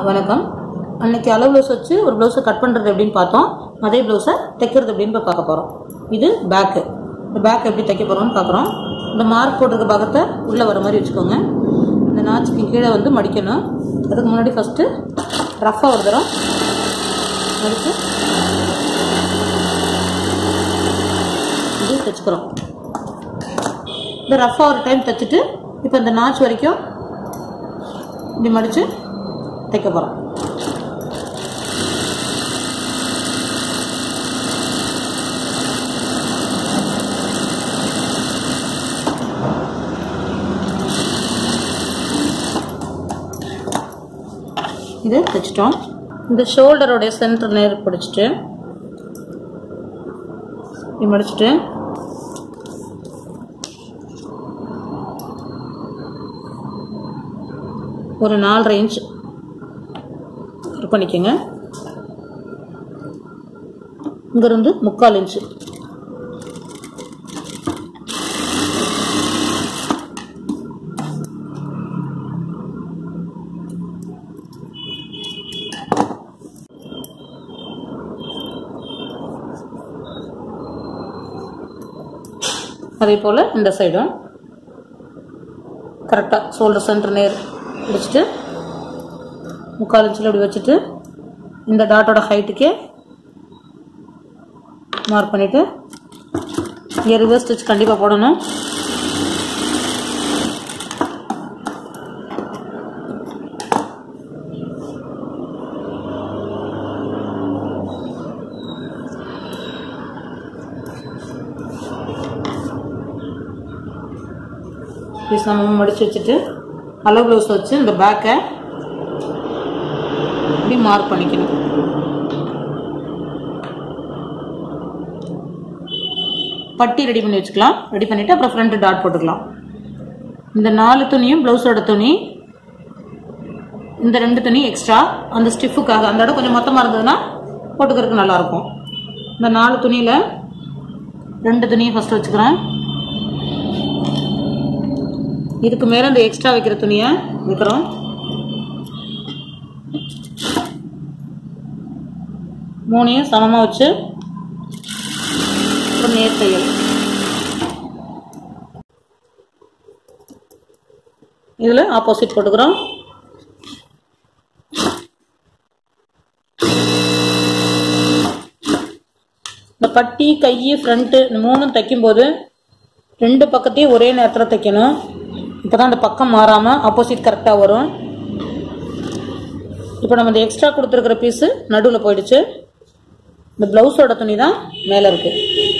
வணக்கம் அன்னைக்கு அளவு ப்ளவுஸ் வச்சு ஒரு ப்ளவுஸை கட் பண்ணுறது எப்படின்னு பார்த்தோம் அதே ப்ளவுஸை தைக்கிறது எப்படின்னு இப்போ பார்க்க போகிறோம் இது பேக்கு இந்த பேக் எப்படி தைக்க போகிறோம்னு பார்க்குறோம் இந்த மார்க் போட்டிருக்க பாகத்தை உள்ளே வர மாதிரி வச்சுக்கோங்க இந்த நாச்சுக்கு கீழே வந்து மடிக்கணும் அதுக்கு முன்னாடி ஃபஸ்ட்டு ரஃப்பாக ஒரு தரம் மடித்து இது தைச்சுக்கிறோம் இந்த ரஃப்பாக ஒரு டைம் தைச்சிட்டு இப்போ இந்த நாச் வரைக்கும் இப்படி மடித்து தைக்க போகிறோம் இது தைச்சிட்டோம் இந்த ஷோல்டரோடைய சென்டர் நேர் பிடிச்சிட்டு இப்படி மடிச்சிட்டு ஒரு நாலரை இன்ச் கட் பண்ணிக்கோங்க இங்கிருந்து முக்கால் இன்ச்சு அதே போல் இந்த சைடும் கரெக்டாக ஷோல்டர் சென்டர் நேர் பிடிச்சிட்டு முக்கால் இன்ச்சில் இப்படி வச்சுட்டு இந்த டாட்டோட ஹைட்டுக்கே மார்க் பண்ணிவிட்டு இங்கே ரிவர்ஸ் ஸ்டிச் கண்டிப்பாக போடணும் பீஸ் நம்ம மடித்து வச்சுட்டு அளவு ப்ளவுஸ் வச்சு இந்த பேக்கை இப்படி மார்க் பண்ணிக்கணும் பட்டி ரெடி பண்ணி வச்சுக்கலாம் ரெடி பண்ணிவிட்டு அப்புறம் ஃப்ரண்ட் டாட் போட்டுக்கலாம் இந்த நாலு துணியும் ப்ளவுஸோட துணி இந்த ரெண்டு துணி எக்ஸ்ட்ரா அந்த ஸ்டிஃபுக்காக அந்த இடம் கொஞ்சம் மொத்தமாக இருந்ததுன்னா போட்டுக்கிறதுக்கு நல்லாயிருக்கும் இந்த நாலு துணியில் ரெண்டு துணியை ஃபஸ்ட்டு வச்சுக்கிறேன் இதுக்கு மேலே இந்த எக்ஸ்ட்ரா வைக்கிற துணியை வைக்கிறோம் மூணையும் சமமாக வச்சு ஒரு நேர் தையல் இதில் ஆப்போசிட் போட்டுக்கிறோம் இந்த பட்டி கை ஃப்ரண்ட்டு இந்த மூணும் தைக்கும்போது ரெண்டு பக்கத்தையும் ஒரே நேரத்தில் தைக்கணும் இப்போ தான் அந்த பக்கம் மாறாமல் ஆப்போசிட் கரெக்டாக வரும் இப்போ நம்ம இந்த எக்ஸ்ட்ரா கொடுத்துருக்குற பீஸு நடுவில் போயிடுச்சு இந்த ப்ளவுஸோட துணி தான் மேலே இருக்கு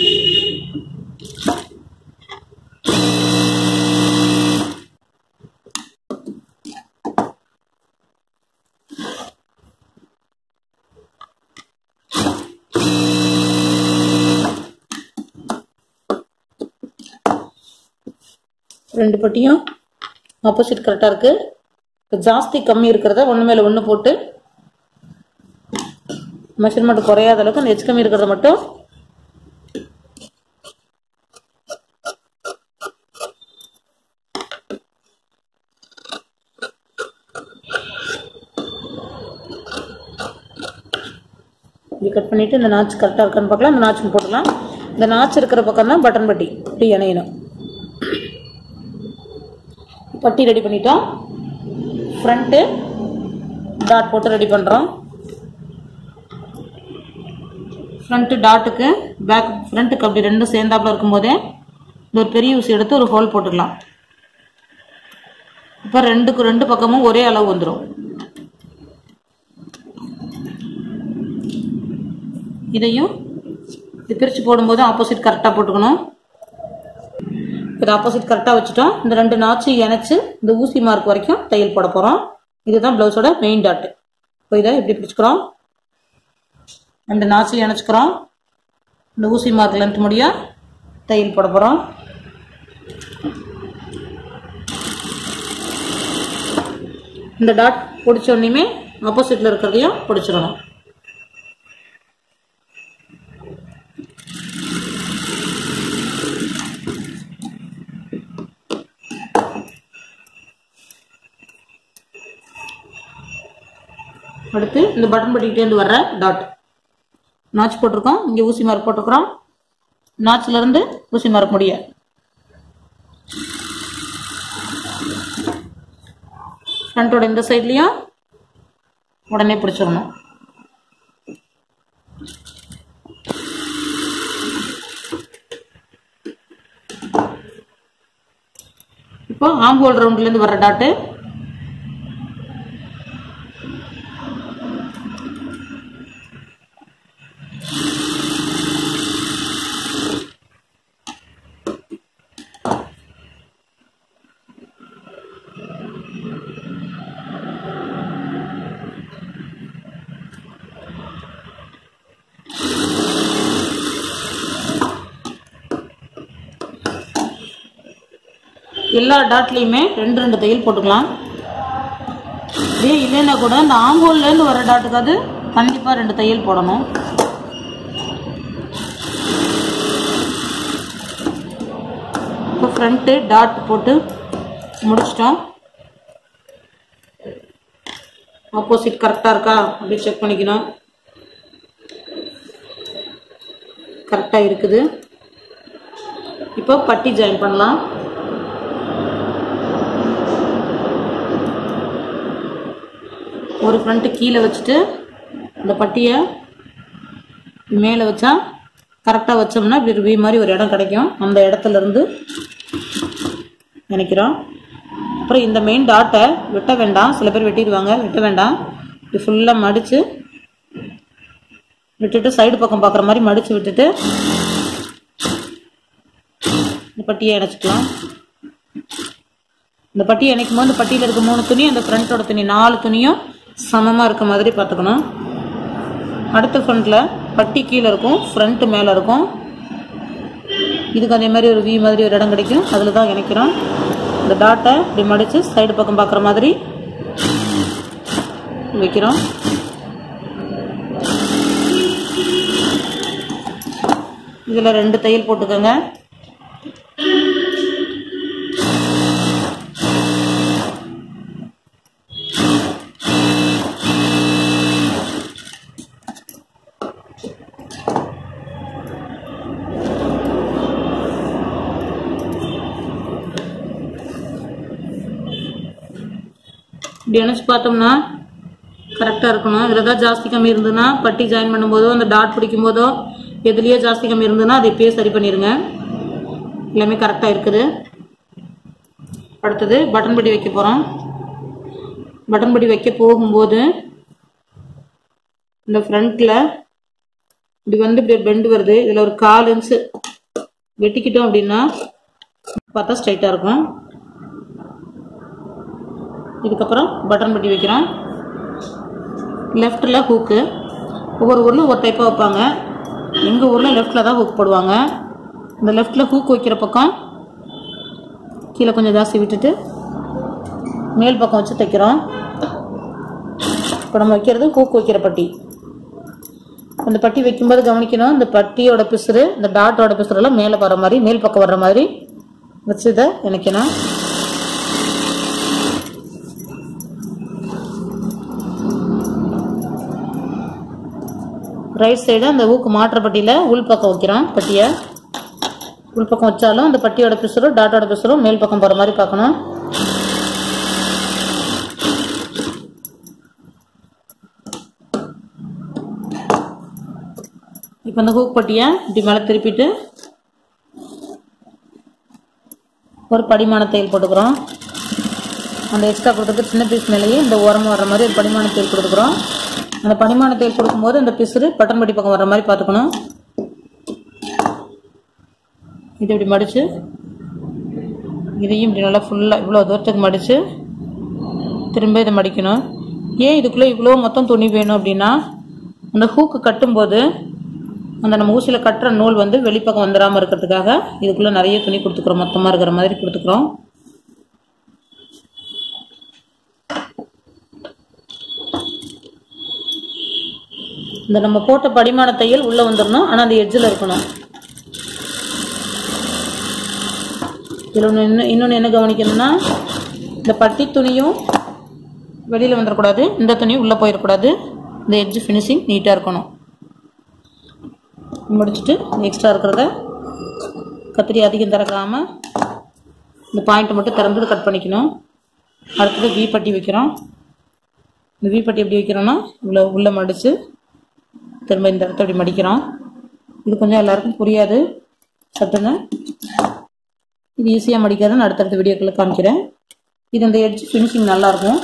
ரெண்டு பட்டியும் ஆப்போசிட் கரெக்டாக இருக்குது இப்போ ஜாஸ்தி கம்மி இருக்கிறத ஒன்று மேலே ஒன்று போட்டு மெஷர்மெண்ட் குறையாத அளவுக்கு அந்த எச் கம்மி இருக்கிறத மட்டும் இது கட் பண்ணிவிட்டு இந்த நாச்சு கரெக்டாக இருக்கான்னு பார்க்கலாம் இந்த நாச்சு போட்டுக்கலாம் இந்த நாச்சு இருக்கிற பக்கம் தான் பட்டன் பட்டி இப்படி இணையணும் பட்டி ரெடி பண்ணிட்டோம் ஃப்ரண்ட்டு டாட் போட்டு ரெடி பண்ணுறோம் ஃப்ரண்ட்டு டாட்டுக்கு பேக் ஃப்ரண்ட்டுக்கு அப்படி ரெண்டும் சேர்ந்தாப்புல இருக்கும்போதே இந்த ஒரு பெரிய ஊசி எடுத்து ஒரு ஹோல் போட்டுக்கலாம் இப்போ ரெண்டுக்கு ரெண்டு பக்கமும் ஒரே அளவு வந்துடும் இதையும் இது பிரித்து போடும்போது ஆப்போசிட் கரெக்டாக போட்டுக்கணும் இது ஆப்போசிட் கரெக்டாக வச்சுட்டோம் இந்த ரெண்டு நாச்சு இணைச்சு இந்த ஊசி மார்க் வரைக்கும் தையல் போட போகிறோம் இதுதான் ப்ளவுஸோட மெயின் டாட்டு இப்போ இதை இப்படி பிடிச்சிக்கிறோம் ரெண்டு நாச்சு இணைச்சிக்கிறோம் இந்த ஊசி மார்க் லென்த் முடிய தையல் போட போகிறோம் இந்த டாட் பிடிச்ச உடனேயுமே ஆப்போசிட்டில் இருக்கிறதையும் பிடிச்சிடணும் அடுத்து இந்த பட்டன் பட்டிக்கிட்டேருந்து வர்ற டாட் நாச் போட்டிருக்கோம் இங்கே ஊசி மார்க் போட்டிருக்கிறோம் நாச்சில் இருந்து ஊசி மார்க் முடிய ஃப்ரண்ட்டோட இந்த சைட்லேயும் உடனே பிடிச்சிடணும் இப்போ ஆம் ஹோல் ரவுண்ட்லேருந்து வர்ற டாட்டு எல்லா டாட்லேயுமே ரெண்டு ரெண்டு தையல் போட்டுக்கலாம் இதே இல்லைன்னா கூட இந்த ஆங்கோல்லேருந்து வர டாட்டுக்காவது கண்டிப்பாக ரெண்டு தையல் போடணும் இப்போ ஃப்ரண்ட்டு டாட் போட்டு முடிச்சிட்டோம் ஆப்போசிட் கரெக்டாக இருக்கா அப்படி செக் பண்ணிக்கணும் கரெக்டாக இருக்குது இப்போ பட்டி ஜாயின் பண்ணலாம் ஒரு ஃப்ரண்ட்டு கீழே வச்சுட்டு இந்த பட்டியை மேலே வச்சா கரெக்டாக வச்சோம்னா இப்படி ஒரு வி மாதிரி ஒரு இடம் கிடைக்கும் அந்த இடத்துல இருந்து நினைக்கிறோம் அப்புறம் இந்த மெயின் டாட்டை வெட்ட வேண்டாம் சில பேர் வெட்டிடுவாங்க வெட்ட வேண்டாம் இப்படி ஃபுல்லாக மடித்து விட்டுட்டு சைடு பக்கம் பார்க்குற மாதிரி மடித்து விட்டுட்டு இந்த பட்டியை இணைச்சிக்கலாம் இந்த பட்டியை இணைக்கும் போது இந்த பட்டியில் இருக்க மூணு துணி அந்த ஃப்ரண்ட்டோட துணி நாலு துணியும் சமமாக இருக்க மாதிரி பார்த்துக்கணும் அடுத்த ஃப்ரண்ட்டில் பட்டி கீழே இருக்கும் ஃப்ரண்ட்டு மேலே இருக்கும் இதுக்கு அதே மாதிரி ஒரு வி மாதிரி ஒரு இடம் கிடைக்கும் அதில் தான் இணைக்கிறோம் இந்த டாட்டை இப்படி மடித்து சைடு பக்கம் பார்க்குற மாதிரி வைக்கிறோம் இதில் ரெண்டு தையல் போட்டுக்கோங்க இப்படி இணைச்சு பார்த்தோம்னா கரெக்டாக இருக்கணும் இதில் தான் ஜாஸ்தி கம்மி இருந்ததுன்னா பட்டி ஜாயின் பண்ணும்போதோ அந்த டாட் பிடிக்கும் போதோ எதுலேயே ஜாஸ்தி கம்மி இருந்ததுன்னா அதை இப்பயே சரி பண்ணிடுங்க எல்லாமே கரெக்டாக இருக்குது அடுத்தது பட்டன் பட்டி வைக்க போகிறோம் பட்டன் பட்டி வைக்க போகும்போது இந்த ஃப்ரண்ட்டில் இப்படி வந்து இப்படி பெண்டு வருது இதில் ஒரு கால் இன்ச்சு வெட்டிக்கிட்டோம் அப்படின்னா பார்த்தா ஸ்ட்ரைட்டாக இருக்கும் இதுக்கப்புறம் பட்டன் பட்டி வைக்கிறோம் லெஃப்ட்டில் ஹூக்கு ஒவ்வொரு ஊரில் ஒவ்வொரு டைப்பாக வைப்பாங்க எங்கள் ஊரில் லெஃப்ட்டில் தான் ஹூக் போடுவாங்க இந்த லெஃப்ட்டில் ஹூக் வைக்கிற பக்கம் கீழே கொஞ்சம் ஜாஸ்தி விட்டுட்டு மேல் பக்கம் வச்சு தைக்கிறோம் இப்போ நம்ம வைக்கிறது ஹூக் வைக்கிற பட்டி அந்த பட்டி வைக்கும்போது கவனிக்கணும் இந்த பட்டியோட பிசுறு இந்த டாட்டோட பிசுறெல்லாம் மேலே வர மாதிரி மேல் பக்கம் வர்ற மாதிரி வச்சு இதை இணைக்கணும் ரைட் சைடு அந்த ஊக்கு மாற்ற பட்டியில் உள் பக்கம் வைக்கிறோம் பட்டியை உள் பக்கம் வச்சாலும் அந்த பட்டியோட பிசுறும் டாட்டோட பிசுறும் மேல் பக்கம் போகிற மாதிரி பார்க்கணும் இப்போ இந்த ஹூக் பட்டியை இப்படி மேலே திருப்பிட்டு ஒரு படிமான தையல் போட்டுக்கிறோம் அந்த எக்ஸ்ட்ரா கொடுத்தது சின்ன பீஸ் மேலேயே இந்த ஓரமாக வர்ற மாதிரி ஒரு படிமான தையல் கொடுத்துக்கிறோம் அந்த படிமான தையல் கொடுக்கும்போது அந்த பிசுறு பட்டன் பட்டி பக்கம் வர்ற மாதிரி பார்த்துக்கணும் இது இப்படி மடித்து இதையும் இப்படி நல்லா ஃபுல்லாக இவ்வளோ தூரத்துக்கு மடித்து திரும்ப இதை மடிக்கணும் ஏன் இதுக்குள்ளே இவ்வளோ மொத்தம் துணி வேணும் அப்படின்னா அந்த ஹூக்கு கட்டும்போது அந்த நம்ம ஊசியில் கட்டுற நூல் வந்து வெளிப்பக்கம் வந்துடாமல் இருக்கிறதுக்காக இதுக்குள்ளே நிறைய துணி கொடுத்துக்குறோம் மொத்தமாக இருக்கிற மாதிரி கொடுத்துக்குறோம் இந்த நம்ம போட்ட படிமான தையல் உள்ளே வந்துடணும் ஆனால் அந்த எட்ஜில் இருக்கணும் இதில் ஒன்று இன்னும் இன்னொன்று என்ன கவனிக்கணும்னா இந்த பட்டி துணியும் வெளியில் வந்துடக்கூடாது இந்த துணியும் உள்ளே போயிடக்கூடாது இந்த எட்ஜ் ஃபினிஷிங் நீட்டாக இருக்கணும் முடிச்சுட்டு எக்ஸ்ட்ரா இருக்கிறத கத்திரி அதிகம் திறக்காமல் இந்த பாயிண்ட்டை மட்டும் திறந்து கட் பண்ணிக்கணும் அடுத்தது வி பட்டி வைக்கிறோம் இந்த வி பட்டி எப்படி வைக்கிறோம்னா உள்ள உள்ளே மடித்து திரும்ப இந்த இடத்த இப்படி மடிக்கிறோம் இது கொஞ்சம் எல்லாருக்கும் புரியாது சட்டுங்க இது ஈஸியாக மடிக்காதுன்னு அடுத்தடுத்த வீடியோக்களில் காமிக்கிறேன் இது இந்த எட்ஜ் ஃபினிஷிங் நல்லாயிருக்கும்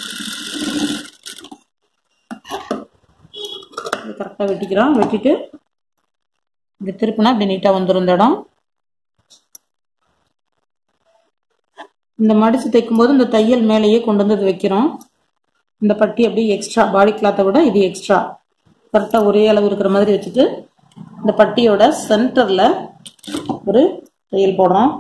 இது கரெக்டாக வெட்டிக்கிறோம் வெட்டிட்டு இப்படி திருப்பினா இப்படி நீட்டாக வந்துடும் இந்த இடம் இந்த மடித்து தைக்கும்போது இந்த தையல் மேலேயே கொண்டு வந்து இது வைக்கிறோம் இந்த பட்டி அப்படியே எக்ஸ்ட்ரா பாடி கிளாத்தை விட இது எக்ஸ்ட்ரா கரெக்டாக ஒரே அளவு இருக்கிற மாதிரி வச்சுட்டு இந்த பட்டியோட சென்டரில் ஒரு தையல் போடுறோம்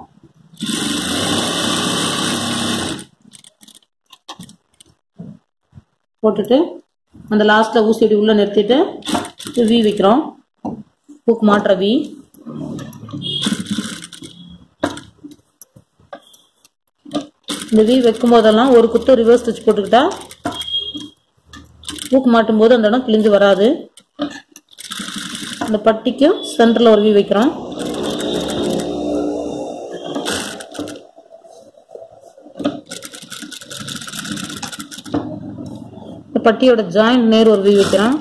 போட்டுட்டு அந்த லாஸ்ட்டில் ஊசி அப்படி உள்ளே நிறுத்திட்டு வி வைக்கிறோம் பூக்கு மாட்டுற வி இந்த வி வைக்கும் போதெல்லாம் ஒரு குத்து ரிவர்ஸ் ஸ்டிச் போட்டுக்கிட்டா பூக்கு மாட்டும் போது அந்த இடம் கிழிஞ்சு வராது இந்த பட்டிக்கும் சென்டரில் ஒரு வி வைக்கிறோம் இந்த பட்டியோட ஜாயிண்ட் நேர் ஒரு வி வைக்கிறோம்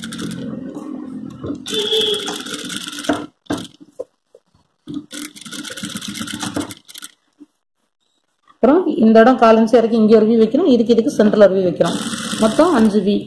அப்புறம் இந்த இடம் கால் இன்ச்சு இறக்கி இங்கே ஒரு வி வைக்கிறோம் இதுக்கு இதுக்கு சென்டரில் ஒரு வி வைக்கிறோம் மொத்தம் அஞ்சு வி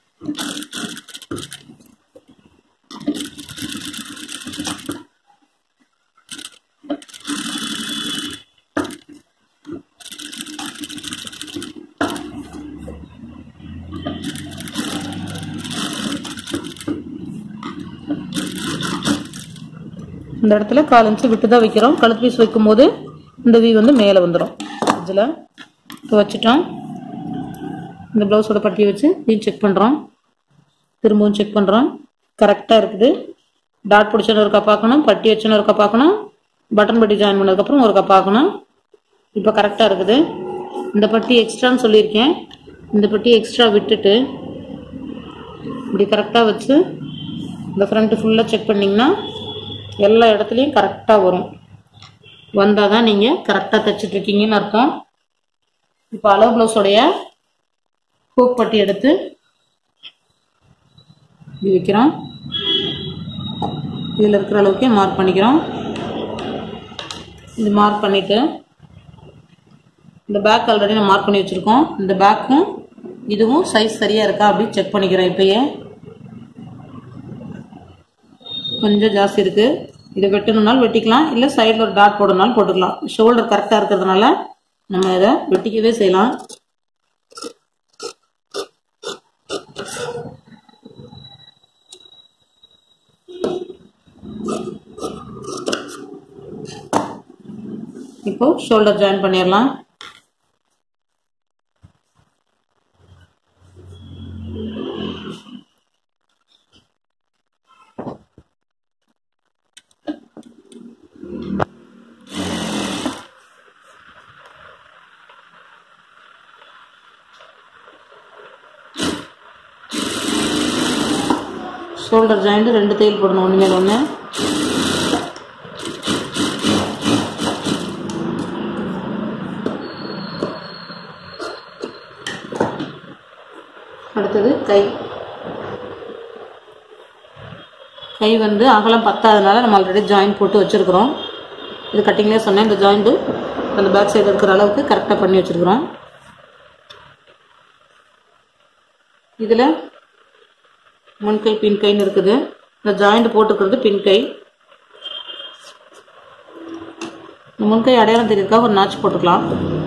இந்த இடத்துல கால் இன்ச்சு விட்டு தான் வைக்கிறோம் கழுத்து பீஸ் வைக்கும்போது இந்த வி வந்து மேலே வந்துடும் இதில் இப்போ வச்சுட்டோம் இந்த ப்ளவுஸோட பட்டியை வச்சு இதையும் செக் பண்ணுறோம் திரும்பவும் செக் பண்ணுறோம் கரெக்டாக இருக்குது டாட் பிடிச்சோன்னு ஒருக்கா பார்க்கணும் பட்டி வச்சோன்னு ஒருக்கா பார்க்கணும் பட்டன் பட்டி ஜாயின் பண்ணதுக்கப்புறம் ஒருக்கா பார்க்கணும் இப்போ கரெக்டாக இருக்குது இந்த பட்டி எக்ஸ்ட்ரான்னு சொல்லியிருக்கேன் இந்த பட்டி எக்ஸ்ட்ரா விட்டுட்டு இப்படி கரெக்டாக வச்சு இந்த ஃப்ரண்ட்டு ஃபுல்லாக செக் பண்ணிங்கன்னா எல்லா இடத்துலையும் கரெக்டாக வரும் வந்தால் தான் நீங்கள் கரெக்டாக தைச்சிட்ருக்கீங்கன்னு அர்த்தம் இப்போ அளவு ப்ளவுஸோடைய ஹூக் பட்டி எடுத்து இப்படி வைக்கிறோம் இதில் இருக்கிற அளவுக்கு மார்க் பண்ணிக்கிறோம் இது மார்க் பண்ணிவிட்டு இந்த பேக் ஆல்ரெடி நான் மார்க் பண்ணி வச்சுருக்கோம் இந்த பேக்கும் இதுவும் சைஸ் சரியாக இருக்கா அப்படின்னு செக் பண்ணிக்கிறோம் இப்போயே கொஞ்சம் ஜாஸ்தி இருக்குது இதை வெட்டணும்னாலும் வெட்டிக்கலாம் இல்லை சைடில் ஒரு டாட் போடணும்னாலும் போட்டுக்கலாம் ஷோல்டர் கரெக்டாக இருக்கிறதுனால நம்ம இதை வெட்டிக்கவே செய்யலாம் இப்போ ஷோல்டர் ஜாயின் பண்ணிடலாம் ஷோல்டர் ஜாயிண்ட் ரெண்டு தையல் போடணும் ஒன்று மேலே ஒன்று அடுத்தது கை கை வந்து அகலம் பத்தாதனால நம்ம ஆல்ரெடி ஜாயின் போட்டு வச்சுருக்குறோம் இது கட்டிங்லேயே சொன்னேன் இந்த ஜாயிண்ட்டு அந்த பேக் சைடு இருக்கிற அளவுக்கு கரெக்டாக பண்ணி வச்சுருக்குறோம் இதில் முன்கை பின் கைன்னு இருக்குது இந்த ஜாயிண்ட் போட்டுக்கிறது பின் கை இந்த முன்கை அடையாளம் தெரியறதுக்காக ஒரு நாச்சு போட்டுக்கலாம்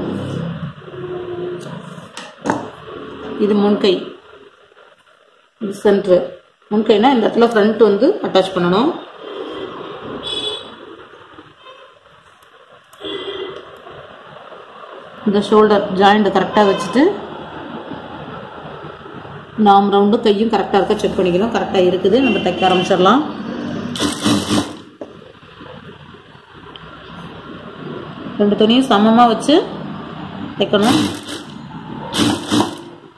இது முன்கை இது சென்ட்ரு முன்கைனா இந்த இடத்துல ஃப்ரண்ட் வந்து அட்டாச் பண்ணணும் இந்த ஷோல்டர் ஜாயிண்ட் கரெக்டாக வச்சுட்டு நாம் ரவுண்டு கையும் கரெக்டாக இருக்க செக் பண்ணிக்கணும் கரெக்டாக இருக்குது நம்ம தைக்க ஆரம்பிச்சிடலாம் ரெண்டு துணியும் சமமாக வச்சு தைக்கணும்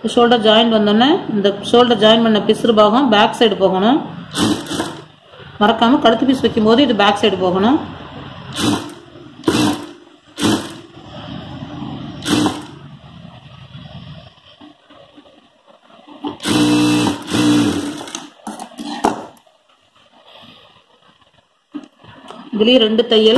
ஷோல்டர் ஜாயின் வந்தோடனே இந்த ஷோல்டர் ஜாயின் பண்ண பிசுறு பாகம் பேக் சைடு போகணும் மறக்காம கழுத்து பீஸ் வைக்கும்போது இது பேக் சைடு போகணும் இதுலயும் ரெண்டு தையல்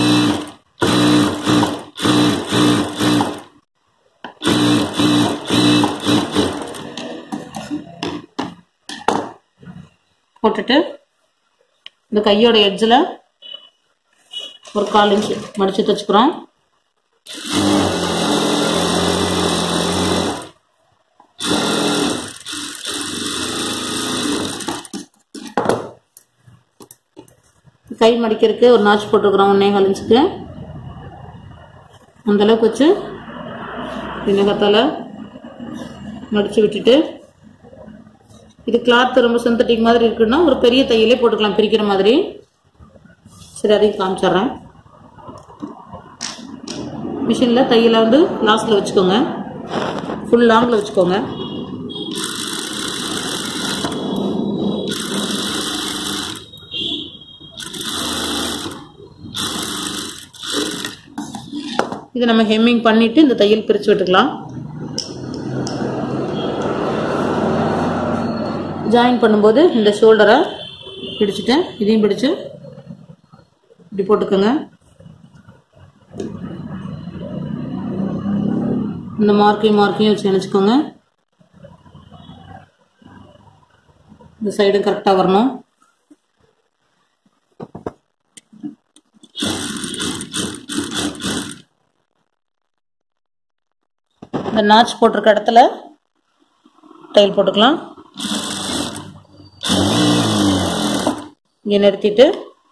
போட்டுட்டு இந்த கையோட எட்ஜில் ஒரு கால் இன்ச் மடிச்சு தைச்சுக்கிறோம் கை மடிக்கிறதுக்கு ஒரு நாச்சு போட்டுருக்குறோம் ஒன்னே கால் இன்ச்சுக்கு அந்த அளவுக்கு வச்சு வினகத்தால் மடிச்சு விட்டுட்டு இது கிளாத் ரொம்ப சிந்தட்டிக் மாதிரி இருக்குன்னா ஒரு பெரிய தையலே போட்டுக்கலாம் பிரிக்கிற மாதிரி சரி அதையும் காமிச்சிட்றேன் மிஷினில் தையலை வந்து லாஸ்ட்டில் வச்சுக்கோங்க ஃபுல் லாங்கில் வச்சுக்கோங்க இது நம்ம ஹெம்மிங் பண்ணிட்டு இந்த தையல் பிரித்து விட்டுக்கலாம் ஜாயின் பண்ணும்போது இந்த ஷோல்டரை பிடிச்சிட்டு இதையும் பிடிச்சு இப்படி போட்டுக்கோங்க இந்த மார்க்கையும் மார்க்கையும் வச்சு நினச்சிக்கோங்க இந்த சைடும் கரெக்டாக வரணும் இந்த நாச் போட்டிருக்க இடத்துல டைல் போட்டுக்கலாம் இங்கே நிறுத்திட்டு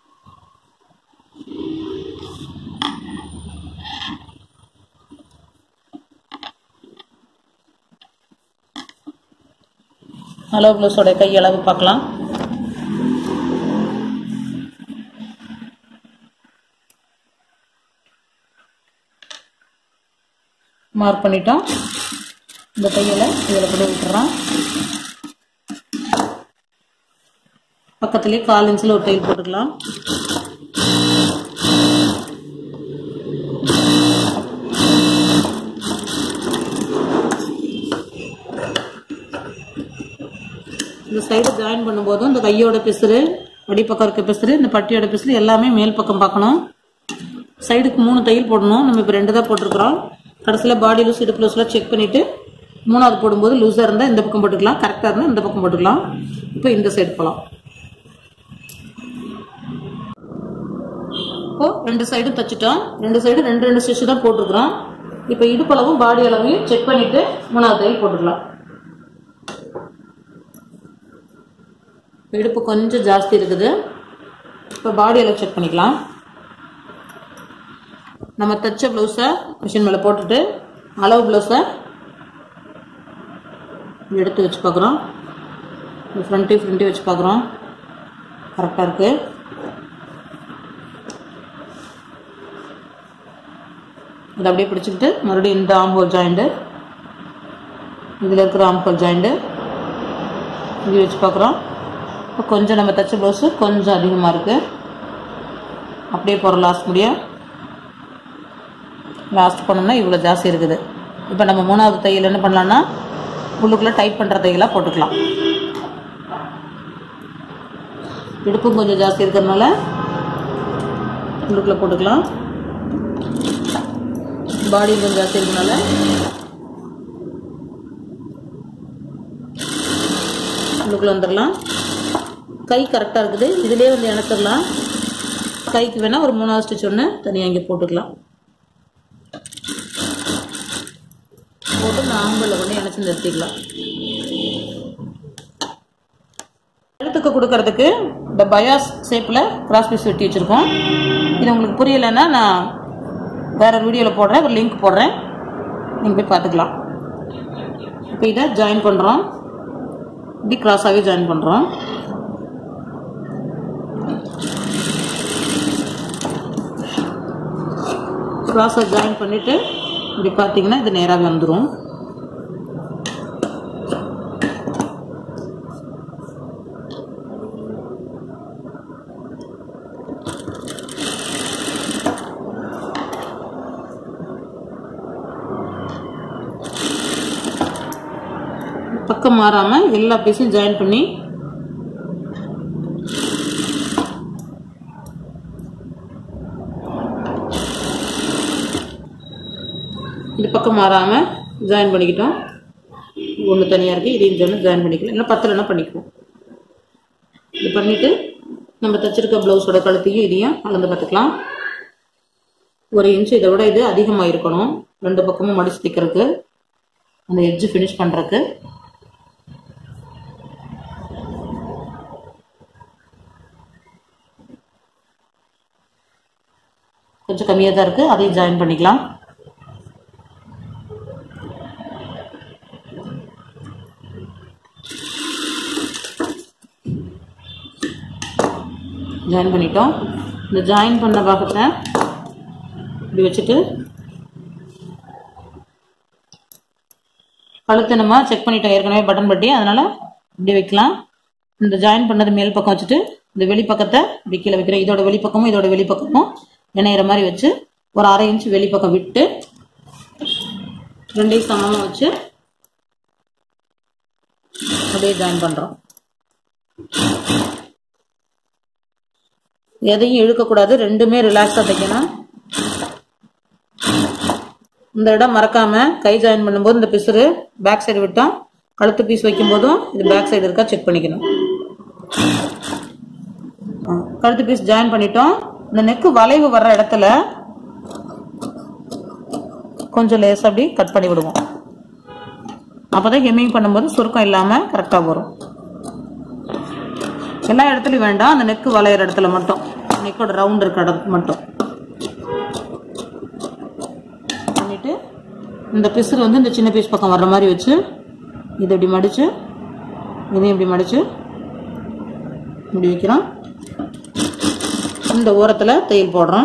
அளவு ப்ளவுஸோட கை அளவு பார்க்கலாம் மார்க் பண்ணிட்டோம் இந்த கையில் இதில் கூட விட்டுறோம் பக்கத்துலேயே கால் இன்ச்சில் ஒரு டைல் போட்டுக்கலாம் இந்த சைடு ஜாயின் பண்ணும்போதும் இந்த கையோட பிசுறு அடிப்பக்கம் இருக்க பிசுறு இந்த பட்டியோட பிசுறு எல்லாமே மேல் பக்கம் பார்க்கணும் சைடுக்கு மூணு தையல் போடணும் நம்ம இப்போ ரெண்டு தான் போட்டிருக்கிறோம் கடைசியில் பாடி லூஸ் இடுப்பு லூஸ்லாம் செக் பண்ணிவிட்டு மூணாவது போடும்போது லூஸாக இருந்தால் இந்த பக்கம் போட்டுக்கலாம் கரெக்டாக இருந்தால் இந்த பக்கம் போட்டுக்கலாம் இப்போ இந்த சைடு போகலாம் இப்போ ரெண்டு சைடும் தச்சுட்டோம் ரெண்டு சைடு ரெண்டு ரெண்டு ஸ்டிச் தான் போட்டிருக்கிறோம் இப்போ இடுப்பளவும் பாடி அளவையும் செக் பண்ணிவிட்டு மூணாவது தையல் போட்டுக்கலாம் இடுப்பு கொஞ்சம் ஜாஸ்தி இருக்குது இப்போ பாடி அளவு செக் பண்ணிக்கலாம் நம்ம தைச்ச ப்ளவுஸை மிஷின் மேலே போட்டுட்டு அளவு ப்ளவுஸை எடுத்து வச்சு பார்க்குறோம் ஃப்ரண்ட்டையும் ஃப்ரண்ட்டையும் வச்சு பார்க்குறோம் கரெக்டாக இருக்குது இதை அப்படியே பிடிச்சிக்கிட்டு மறுபடியும் இந்த ஆம்போல் ஜாயிண்ட்டு இதில் இருக்கிற ஆம்போல் ஜாயிண்ட்டு இது வச்சு பார்க்குறோம் இப்போ கொஞ்சம் நம்ம தைச்ச ப்ளவுஸு கொஞ்சம் அதிகமாக இருக்குது அப்படியே போகிற லாஸ்ட் முடியும் லாஸ்ட் பண்ணோம்னா இவ்வளோ ஜாஸ்தி இருக்குது இப்போ நம்ம மூணாவது தையல் என்ன பண்ணலாம்னா உள்ளுக்குள்ளே டைப் பண்ணுற தையலாக போட்டுக்கலாம் இடுப்பும் கொஞ்சம் ஜாஸ்தி இருக்கிறதுனால உள்ளுக்குள்ளே போட்டுக்கலாம் பாடி கொஞ்சம் ஜாஸ்தி இருக்கனால உள்ளுக்குள்ளே வந்துடலாம் கை கரெக்டாக இருக்குது இதுலேயே வந்து இணைச்சிடலாம் கைக்கு வேணால் ஒரு மூணாவது ஸ்டிச் ஒன்று தனியாக இங்கே போட்டுக்கலாம் போட்டு இந்த ஆம்பலில் கொண்டு இணைச்சி நிறுத்திக்கலாம் எழுத்துக்கு கொடுக்கறதுக்கு இந்த பயாஸ் ஷேப்பில் கிராஸ் பீஸ் வெட்டி வச்சுருக்கோம் இது உங்களுக்கு புரியலைன்னா நான் வேற வீடியோவில் போடுறேன் ஒரு லிங்க் போடுறேன் நீங்கள் போய் பார்த்துக்கலாம் இப்போ இதை ஜாயின் பண்ணுறோம் இப்படி கிராஸாகவே ஜாயின் பண்ணுறோம் கிராஸை ஜாயின் பண்ணிவிட்டு இப்படி பார்த்தீங்கன்னா இது நேராகவே வந்துடும் பக்கம் மாறாம எல்லா பீஸையும் ஜாயின் பண்ணி இந்த பக்கம் மாறாம ஜாயின் பண்ணிக்கிட்டோம் ஒன்று தனியாக இருக்குது இதையும் ஜாயின் ஜாயின் பண்ணிக்கலாம் இல்லை பத்தலைன்னா பண்ணிக்குவோம் இது பண்ணிட்டு நம்ம தச்சிருக்க ப்ளவுஸோட கழுத்தையும் இதையும் அளந்து பார்த்துக்கலாம் ஒரு இன்ச்சு இதை விட இது அதிகமாக இருக்கணும் ரெண்டு பக்கமும் மடிச்சு தைக்கிறதுக்கு அந்த எட்ஜு ஃபினிஷ் பண்ணுறதுக்கு கொஞ்சம் கம்மியாக தான் இருக்குது அதையும் ஜாயின் பண்ணிக்கலாம் ஜாயின் பண்ணிட்டோம் இந்த ஜாயின் பண்ண பாகத்தை இப்படி வச்சுட்டு கழுத்தை நம்ம செக் பண்ணிட்டோம் ஏற்கனவே பட்டன் பட்டி அதனால இப்படி வைக்கலாம் இந்த ஜாயின் பண்ணது மேல் பக்கம் வச்சுட்டு இந்த வெளிப்பக்கத்தை இப்படி கீழே வைக்கிறோம் இதோட வெளிப்பக்கமும் இதோட வெளிப்பக்கமும் இணையிற மாதிரி வச்சு ஒரு அரை இன்ச் வெளிப்பக்கம் விட்டு ரெண்டையும் சமமாக வச்சு அப்படியே ஜாயின் பண்ணுறோம் எதையும் இழுக்கக்கூடாது ரெண்டுமே ரிலாக்ஸாக தைக்கணும் இந்த இடம் மறக்காம கை ஜாயின் பண்ணும்போது இந்த பிசுறு பேக் சைடு விட்டோம் கழுத்து பீஸ் வைக்கும் போதும் இது பேக் சைடு இருக்கா செக் பண்ணிக்கணும் ஆ, கழுத்து பீஸ் ஜாயின் பண்ணிட்டோம் இந்த நெக்கு வளைவு வர்ற இடத்துல கொஞ்சம் லேஸ் அப்படி கட் பண்ணி விடுவோம் அப்பதான் ஹெம்மிங் பண்ணும்போது சுருக்கம் இல்லாம கரெக்டா வரும் எல்லா இடத்துலயும் வேண்டாம் அந்த நெக்கு வளையிற இடத்துல மட்டும் நெக்கோட ரவுண்ட் இருக்க இடத்துக்கு மட்டும் பண்ணிட்டு இந்த பிசுறு வந்து இந்த சின்ன பீஸ் பக்கம் வர்ற மாதிரி வச்சு இதை இப்படி மடிச்சு இதையும் இப்படி மடிச்சு இப்படி வைக்கிறோம் இந்த ஓரத்தில் தையல் போடுறோம்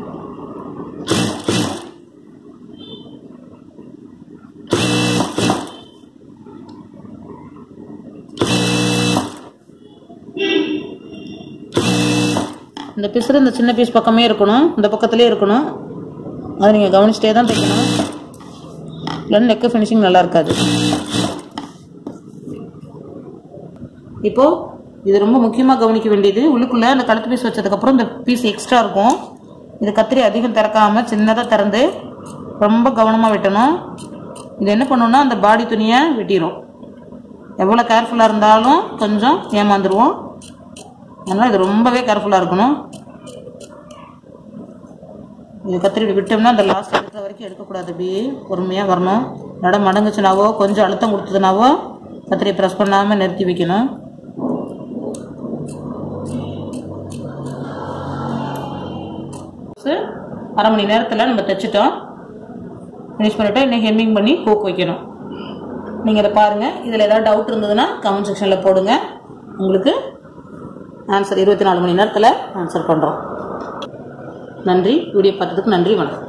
இந்த பிசுறு இந்த சின்ன பீஸ் பக்கமே இருக்கணும் இந்த பக்கத்துலேயே இருக்கணும் அதை நீங்கள் கவனிச்சிட்டே தான் தைக்கணும் இல்லைன்னா நெக்கு ஃபினிஷிங் நல்லா இருக்காது இப்போ இது ரொம்ப முக்கியமாக கவனிக்க வேண்டியது உள்ளுக்குள்ள அந்த கழுத்து பீஸ் வச்சதுக்கப்புறம் இந்த பீஸ் எக்ஸ்ட்ரா இருக்கும் இது கத்திரி அதிகம் திறக்காம சின்னதாக திறந்து ரொம்ப கவனமாக வெட்டணும் இது என்ன பண்ணுன்னா அந்த பாடி துணியை வெட்டிடும் எவ்வளோ கேர்ஃபுல்லாக இருந்தாலும் கொஞ்சம் ஏமாந்துருவோம் அதனால் இது ரொம்பவே கேர்ஃபுல்லாக இருக்கணும் இது கத்திரி இப்படி விட்டோம்னா அந்த லாஸ்ட் எடுக்கிற வரைக்கும் எடுக்கக்கூடாது இப்படி பொறுமையாக வரணும் நடம் மடங்குச்சுனாவோ கொஞ்சம் அழுத்தம் கொடுத்ததுனாவோ கத்திரியை ப்ரெஸ் பண்ணாமல் நிறுத்தி வைக்கணும் சரி, அரை மணி நேரத்தில் நம்ம தைச்சிட்டோம் ஃபினிஷ் பண்ணிட்டோம் இன்னும் ஹெம்மிங் பண்ணி ஹூக் வைக்கணும் நீங்கள் இதை பாருங்கள் இதில் ஏதாவது டவுட் இருந்ததுன்னா கமெண்ட் செக்ஷனில் போடுங்க உங்களுக்கு ஆன்சர் இருபத்தி நாலு மணி நேரத்தில் ஆன்சர் பண்ணுறோம் நன்றி வீடியோ பார்த்ததுக்கு நன்றி வணக்கம்